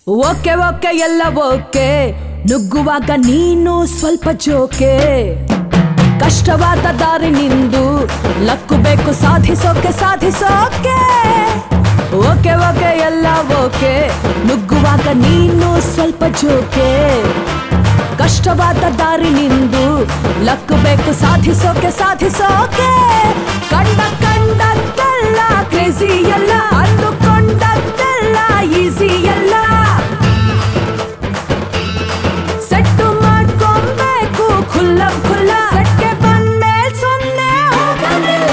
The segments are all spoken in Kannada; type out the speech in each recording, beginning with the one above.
ಓಕೆ ಓಕೆ ಎಲ್ಲ ಓಕೆ ನುಗ್ಗುವಾಗ ನೀನು ಸ್ವಲ್ಪ ಜೋಕೆ ಕಷ್ಟವಾದ ದಾರಿ ನಿಂದು ಲಕ್ಕು ಬೇಕು ಸಾಧಿಸೋಕೆ ಸಾಧಿಸೋಕೆ ಓಕೆ ಓಕೆ ಎಲ್ಲ ಓಕೆ ನುಗ್ಗುವಾಗ ನೀನು ಸ್ವಲ್ಪ ಜೋಕೆ ಕಷ್ಟವಾದ ದಾರಿ ನಿಂದು ಲಕ್ಕು ಬೇಕು ಸಾಧಿಸೋಕೆ ಸಾಧಿಸೋಕೆ ಕಂಡ ಕಂಡದ್ದೆಲ್ಲ ಕ್ರೇಜಿ ಎಲ್ಲ ಅಂದುಕೊಂಡದ್ದೆಲ್ಲ ಈಸಿ ಎಲ್ಲ ಸೆಟ್ಟು ಮಾಡ್ಕೊಬೇಕು ಖುಲ್ಲ ಖುಲ್ಲ ಸೆಟ್ಗೆ ಬಂದ್ಮೇಲ್ ಸುಮ್ಮನೆ ಹೋಗಲಿಲ್ಲ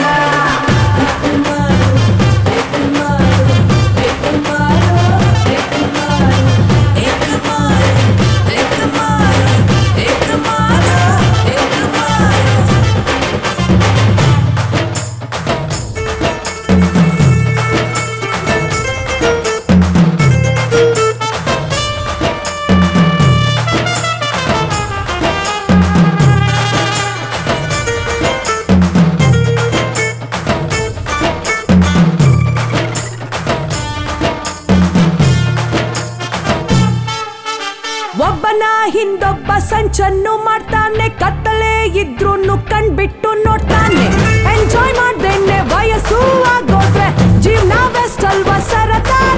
ಒಬ್ಬನ ಹಿಂದೊಬ್ಬ ಸಂಚನ್ನು ಮಾಡ್ತಾನೆ ಕತ್ತಲೆ ಇದ್ರೂ ಕಣ್ಬಿಟ್ಟು ನೋಡ್ತಾನೆ ಎಂಜಾಯ್ ಮಾಡ್ದೇನೆ ವಯಸ್ಸು ಆಗೋದ್ರೆ ಜೀವನ ಬೆಸ್ಟ್ ಅಲ್ವಾ ಸರದಾರ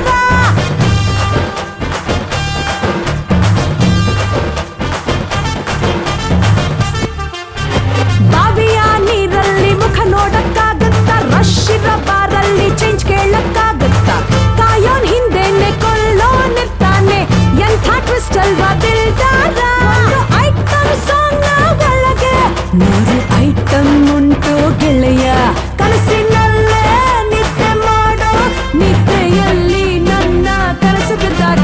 ಬಾವಿಯ ನೀರಲ್ಲಿ ಮುಖ ನೋಡಕ್ಕಾಗತ್ತ ರಶ್ ಇರೋ ಬಾರಲ್ಲಿ ಚೇಂಜ್ ಕೇಳಕ್ಕಾಗತ್ತ ಕಾಯೋನ್ ಹಿಂದೆನೆ ಕೊಳ್ಳೋನಿರ್ತಾನೆ ಎಂಥ ಟ್ವಿಸ್ಟ್ ಅಲ್ವಾ ದಿಲ್ದಾರ ಒಂದು ಐಟಮ್ ಸಾಂಗ್ ಒಳಗೆ ನೂರು ಐಟಮ್ ಉಂಟು ಗೆಳೆಯ ಕನಸಿನಲ್ಲೇ ನಿದ್ದೆ ಮಾಡೋ ನಿದ್ದೆಯಲ್ಲಿ ನನ್ನ ಕನಸು ಬಿದ್ದಾಗ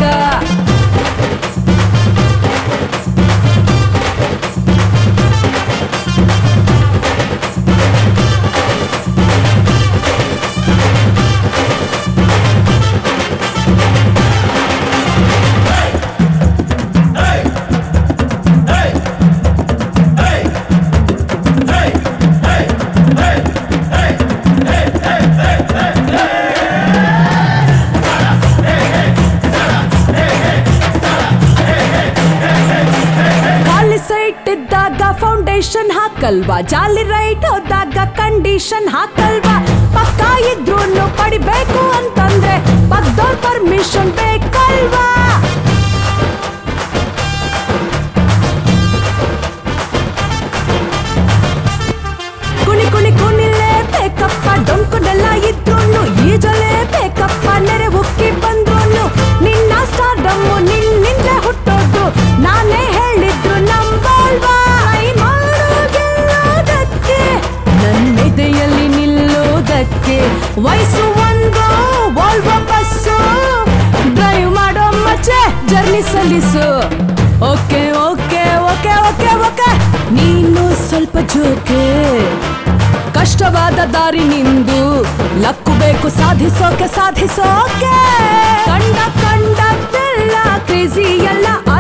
ಖಾಲಿ ಸೈಟ್ ಇದ್ದಾಗ ಫೌಂಡೇಶನ್ ಹಾಕಲ್ವಾ ಜಾಲಿ ರೈಟ್ ಹೋದಾಗ ಕಂಡೀಷನ್ ಹಾಕಲ್ವಾ ಪಕ್ಕ ಇದ್ರೂ ಪಡಿಬೇಕು ಅಂತಂದ್ರೆ ಪಕ್ಕದವ್ರ ಪರ್ಮಿಷನ್ ಬೇಕಲ್ವಾ ಕುಣಿ ಕುಣಿ ಕುಣಿಲೇ ಬೇಕಪ್ಪ ಡೊಂಕುಡೆಲ್ಲ ಇದ್ರೂ ಈಜಲೇ ಬೇಕಪ್ಪ ನೆರೆ ಉಕ್ಕಿ ಬಂದ್ರು ನಿನ್ನ ಸ್ಟಾರ್ಡಮ್ಮು ನಿನ್ನಿಂದ ಹುಟ್ಟೋದು ನಾನೇ ಹೇಳಿದ್ರು ನಂಬಲ್ವಾ ಟ್ರೈ ಮಾಡು ಗೆಲ್ಲೋದಕ್ಕೆ ನನ್ನೆದೆಯಲ್ಲಿ ನಿಲ್ಲೋದಕ್ಕೆ ವಯಸ್ಸು ಒಂದು ವಾಲ್ವ ಬಸ್ಸು ಡ್ರೈವ್ ಮಾಡೋ ಮಚ್ಚೆ ಜರ್ನಿ ಸಲ್ಲಿಸು okay okay okay okay okay ನೀನು ಸ್ವಲ್ಪ ಜೋಕೆ ಕಷ್ಟವಾದ ದಾರಿ ನಿಂದು ಲಕ್ಕು ಬೇಕು ಸಾಧಿಸೋಕೆ ಸಾಧಿಸೋಕೆ ಕಂಡ ಕಂಡದ್ದೆಲ್ಲ ಕ್ರೇಜಿ ಎಲ್ಲ